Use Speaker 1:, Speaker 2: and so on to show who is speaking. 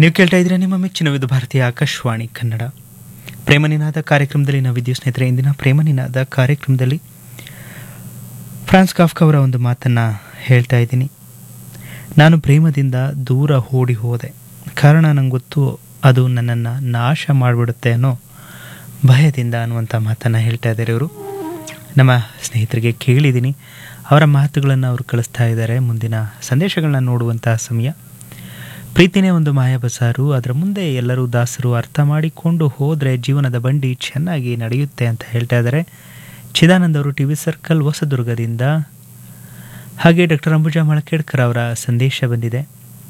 Speaker 1: ನೀವು ಕೇಳ್ತಾ ಇದ್ರೆ ನಿಮ್ಮ ಮೆಚ್ಚಿನ ವಿಧ ಭಾರತೀಯ ಆಕಾಶವಾಣಿ ಕನ್ನಡ ಪ್ರೇಮನಿನಾದ ಕಾರ್ಯಕ್ರಮದಲ್ಲಿ ನಾವಿದ್ದೀವಿ ಸ್ನೇಹಿತರೆ ಇಂದಿನ ಪ್ರೇಮನಿನಾದ ಕಾರ್ಯಕ್ರಮದಲ್ಲಿ ಫ್ರಾನ್ಸ್ ಕಾಫ್ಕ ಅವರ ಒಂದು ಮಾತನ್ನು ಹೇಳ್ತಾ ಇದ್ದೀನಿ ನಾನು ಪ್ರೇಮದಿಂದ ದೂರ ಓಡಿ ಹೋದೆ ಕಾರಣ ನಂಗೆ ಗೊತ್ತು ಅದು ನನ್ನನ್ನು ನಾಶ ಮಾಡಿಬಿಡುತ್ತೆ ಅನ್ನೋ ಭಯದಿಂದ ಅನ್ನುವಂಥ ಮಾತನ್ನು ಹೇಳ್ತಾ ಇದ್ದಾರೆ ಇವರು ನಮ್ಮ ಸ್ನೇಹಿತರಿಗೆ ಕೇಳಿದ್ದೀನಿ ಅವರ ಮಾತುಗಳನ್ನು ಅವರು ಕಳಿಸ್ತಾ ಇದ್ದಾರೆ ಮುಂದಿನ ಸಂದೇಶಗಳನ್ನ ನೋಡುವಂತಹ ಸಮಯ ಪ್ರೀತಿನೇ ಒಂದು ಮಾಯ ಬಸಾರು ಅದರ ಮುಂದೆ ಎಲ್ಲರೂ ದಾಸರು ಅರ್ಥ ಮಾಡಿಕೊಂಡು ಹೋದರೆ ಜೀವನದ ಬಂಡಿ ಚೆನ್ನಾಗಿ ನಡೆಯುತ್ತೆ ಅಂತ ಹೇಳ್ತಾ ಇದ್ದಾರೆ ಚಿದಾನಂದ್ ಅವರು ಟಿ ವಿ ಸರ್ಕಲ್ ಹೊಸದುರ್ಗದಿಂದ ಹಾಗೆ ಡಾಕ್ಟರ್ ಅಂಬುಜಾ ಮಳಕೇಡ್ಕರ್ ಅವರ ಸಂದೇಶ ಬಂದಿದೆ